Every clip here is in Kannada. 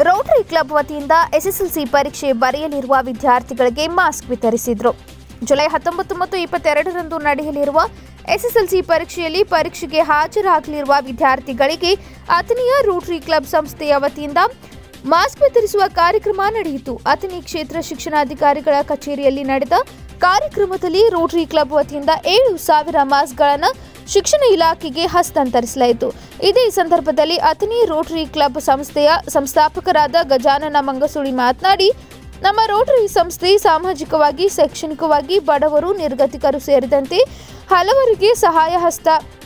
ರೋಟರಿ ಕ್ಲಬ್ ವತಿಯಿಂದ ಎಸ್ಎಸ್ಎಲ್ಸಿ ಪರೀಕ್ಷೆ ಬರೆಯಲಿರುವ ವಿದ್ಯಾರ್ಥಿಗಳಿಗೆ ಮಾಸ್ಕ್ ವಿತರಿಸಿದರು ಜುಲೈ ಹತ್ತೊಂಬತ್ತು ಮತ್ತು ಇಪ್ಪತ್ತೆರಡರಂದು ನಡೆಯಲಿರುವ ಎಸ್ಎಸ್ಎಲ್ಸಿ ಪರೀಕ್ಷೆಯಲ್ಲಿ ಪರೀಕ್ಷೆಗೆ ಹಾಜರಾಗಲಿರುವ ವಿದ್ಯಾರ್ಥಿಗಳಿಗೆ ಅಥಣಿಯ ರೋಟರಿ ಕ್ಲಬ್ ಸಂಸ್ಥೆಯ ವತಿಯಿಂದ ಮಾಸ್ಕ್ ವಿತರಿಸುವ ಕಾರ್ಯಕ್ರಮ ನಡೆಯಿತು ಅಥಣಿ ಕ್ಷೇತ್ರ ಶಿಕ್ಷಣಾಧಿಕಾರಿಗಳ ಕಚೇರಿಯಲ್ಲಿ ನಡೆದ ಕಾರ್ಯಕ್ರಮದಲ್ಲಿ ರೋಟರಿ ಕ್ಲಬ್ ವತಿಯಿಂದ ಏಳು ಸಾವಿರ ಮಾಸ್ಕ್ಗಳನ್ನು ಶಿಕ್ಷಣ ಇಲಾಖೆಗೆ ಹಸ್ತಾಂತರಿಸಲಾಯಿತು ಇದೇ ಸಂದರ್ಭದಲ್ಲಿ ಅಥಣಿ ರೋಟರಿ ಕ್ಲಬ್ ಸಂಸ್ಥೆಯ ಸಂಸ್ಥಾಪಕರಾದ ಗಜಾನನ ಮಂಗಸುಳಿ ಮಾತನಾಡಿ ನಮ್ಮ ರೋಟರಿ ಸಂಸ್ಥೆ ಸಾಮಾಜಿಕವಾಗಿ ಶೈಕ್ಷಣಿಕವಾಗಿ ಬಡವರು ನಿರ್ಗತಿಕರು ಸೇರಿದಂತೆ ಹಲವರಿಗೆ ಸಹಾಯ ಹಸ್ತ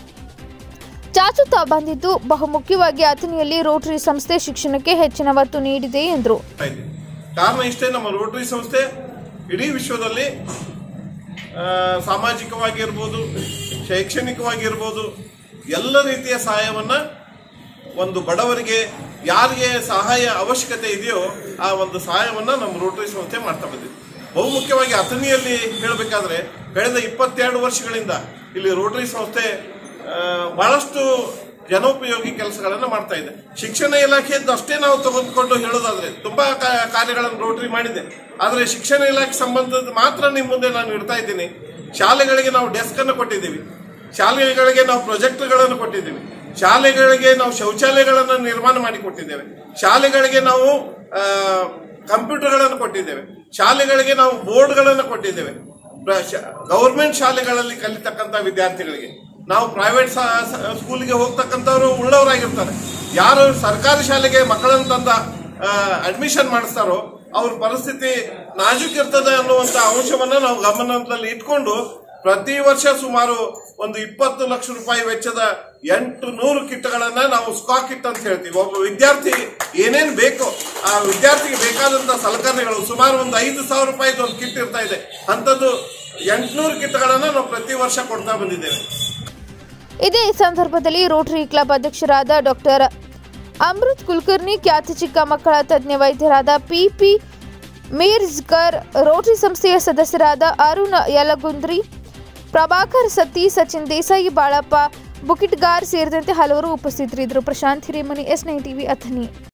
ಚಾಚುತ್ತಾ ಬಂದಿದ್ದು ಬಹುಮುಖ್ಯವಾಗಿ ಅಥಣಿಯಲ್ಲಿ ರೋಟರಿ ಸಂಸ್ಥೆ ಶಿಕ್ಷಣಕ್ಕೆ ಹೆಚ್ಚಿನ ಒತ್ತು ನೀಡಿದೆ ಎಂದರು ಮಾಡ್ತಾ ಇದ್ದೀವಿ. ಕಾರಣ ಇಷ್ಟೇ ನಮ್ಮ ರೋಟರಿ ಸಂಸ್ಥೆ ಇಡೀ ವಿಶ್ವದಲ್ಲಿ ಆ, ಸಾಮಾಜಿಕವಾಗಿರ್ಬೋದು ಶೈಕ್ಷಣಿಕವಾಗಿರ್ಬೋದು ಎಲ್ಲ ರೀತಿಯ ಸಹಾಯವನ್ನ ಒಂದು ಬಡವರಿಗೆ ಯಾರಿಗೆ ಸಹಾಯ ಅವಶ್ಯಕತೆ ಇದೆಯೋ ಆ ಒಂದು ಸಹಾಯವನ್ನ ನಮ್ಮ ರೋಟರಿ ಸಂಸ್ಥೆ ಮಾಡ್ತಾ ಬಂದಿದೆ ಬಹುಮುಖ್ಯವಾಗಿ ಅಥಣಿಯಲ್ಲಿ ಹೇಳಬೇಕಾದ್ರೆ ಕಳೆದ ಇಪ್ಪತ್ತೆರಡು ವರ್ಷಗಳಿಂದ ಇಲ್ಲಿ ರೋಟರಿ ಸಂಸ್ಥೆ ಆ, ಬಹಳಷ್ಟು ಜನೋಪಯೋಗಿ ಕೆಲಸಗಳನ್ನು ಮಾಡ್ತಾ ಇದೆ ಶಿಕ್ಷಣ ಇಲಾಖೆಯದ್ದು ಅಷ್ಟೇ ನಾವು ತೆಗೆದುಕೊಂಡು ಹೇಳೋದಾದ್ರೆ ತುಂಬಾ ಕಾ- ಕಾರ್ಯಗಳನ್ನು ರೋಟರಿ ಮಾಡಿದೆ ಆದರೆ ಶಿಕ್ಷಣ ಇಲಾಖೆ ಸಂಬಂಧದ ಮಾತ್ರ ನಿಮ್ಮ ಮುಂದೆ ನಾನು ಇಡ್ತಾ ಇದ್ದೀನಿ ಶಾಲೆಗಳಿಗೆ ನಾವು ಡೆಸ್ಕ್ ಅನ್ನು ಕೊಟ್ಟಿದ್ದೀವಿ ಶಾಲೆಗಳಿಗೆ ನಾವು ಪ್ರೊಜೆಕ್ಟ್ಗಳನ್ನು ಕೊಟ್ಟಿದ್ದೇವೆ ಶಾಲೆಗಳಿಗೆ ನಾವು ಶೌಚಾಲಯಗಳನ್ನು ನಿರ್ಮಾಣ ಮಾಡಿ ಕೊಟ್ಟಿದ್ದೇವೆ ಶಾಲೆಗಳಿಗೆ ನಾವು ಆ, ಕಂಪ್ಯೂಟರ್ಗಳನ್ನು ಕೊಟ್ಟಿದ್ದೇವೆ ಶಾಲೆಗಳಿಗೆ ನಾವು ಬೋರ್ಡ್ಗಳನ್ನು ಕೊಟ್ಟಿದ್ದೇವೆ ಗೌರ್ಮೆಂಟ್ ಶಾಲೆಗಳಲ್ಲಿ ಕಲಿತಕ್ಕಂಥ ವಿದ್ಯಾರ್ಥಿಗಳಿಗೆ ನಾವು ಪ್ರೈವೇಟ್ ಸ್ಕೂಲಿಗೆ ಹೋಗ್ತಕ್ಕಂಥವ್ರು ಉಳ್ಳವರಾಗಿರ್ತಾರೆ ಯಾರು ಸರ್ಕಾರಿ ಶಾಲೆಗೆ ಮಕ್ಕಳನ್ನು ತಂದ ಅಡ್ಮಿಷನ್ ಮಾಡಿಸ್ತಾರೋ ಅವ್ರ ಪರಿಸ್ಥಿತಿ ನಾಜೂಕಿರ್ತದೆ ಅನ್ನುವಂಥ ಅಂಶವನ್ನ ನಾವು ಗಮನದಲ್ಲಿ ಇಟ್ಕೊಂಡು ಪ್ರತಿ ವರ್ಷ ಸುಮಾರು ಒಂದು ಇಪ್ಪತ್ತು ಲಕ್ಷ ರೂಪಾಯಿ ವೆಚ್ಚದ ಎಂಟು ನೂರು ಕಿಟ್ಗಳನ್ನ ನಾವು ಸ್ಕಾಕ್ ಕಿಟ್ ಅಂತ ಹೇಳ್ತೀವಿ ಒಬ್ಬ ವಿದ್ಯಾರ್ಥಿ ಏನೇನ್ ಬೇಕೋ ಆ ವಿದ್ಯಾರ್ಥಿಗೆ ಬೇಕಾದಂತ ಸಲಕರಣೆಗಳು ಸುಮಾರು ಒಂದು ಐದು ಸಾವಿರ ರೂಪಾಯಿದು ಒಂದು ಕಿಟ್ ಇರ್ತಾ ಇದೆ ಅಂಥದ್ದು ಎಂಟುನೂರು ಕಿಟ್ಗಳನ್ನ ನಾವು ಪ್ರತಿ ವರ್ಷ ಕೊಡ್ತಾ ಬಂದಿದ್ದೇವೆ ಇದೇ ಸಂದರ್ಭದಲ್ಲಿ ರೋಟರಿ ಕ್ಲಬ್ ಅಧ್ಯಕ್ಷರಾದ ಡಾಕ್ಟರ್ ಅಮೃತ್ ಕುಲಕರ್ಣಿ ಖ್ಯಾತ ಚಿಕ್ಕ ಮಕ್ಕಳ ತಜ್ಞ ವೈದ್ಯರಾದ ಪಿಪಿ ಮೀರ್ಜ್ಕರ್ ರೋಟರಿ ಸಂಸ್ಥೆಯ ಸದಸ್ಯರಾದ ಅರುಣ್ ಯಲಗುಂದ್ರಿ ಪ್ರಭಾಕರ್ ಸತ್ತಿ ಸಚಿನ್ ದೇಸಾಯಿ ಬಾಳಪ್ಪ ಬುಕಿಟ್ಗಾರ್ ಸೇರಿದಂತೆ ಹಲವರು ಉಪಸ್ಥಿತರಿದ್ದರು ಪ್ರಶಾಂತ್ ಹಿರೇಮನಿ ಎಸ್ ನೈ ಟಿವಿ ಅಥಣಿ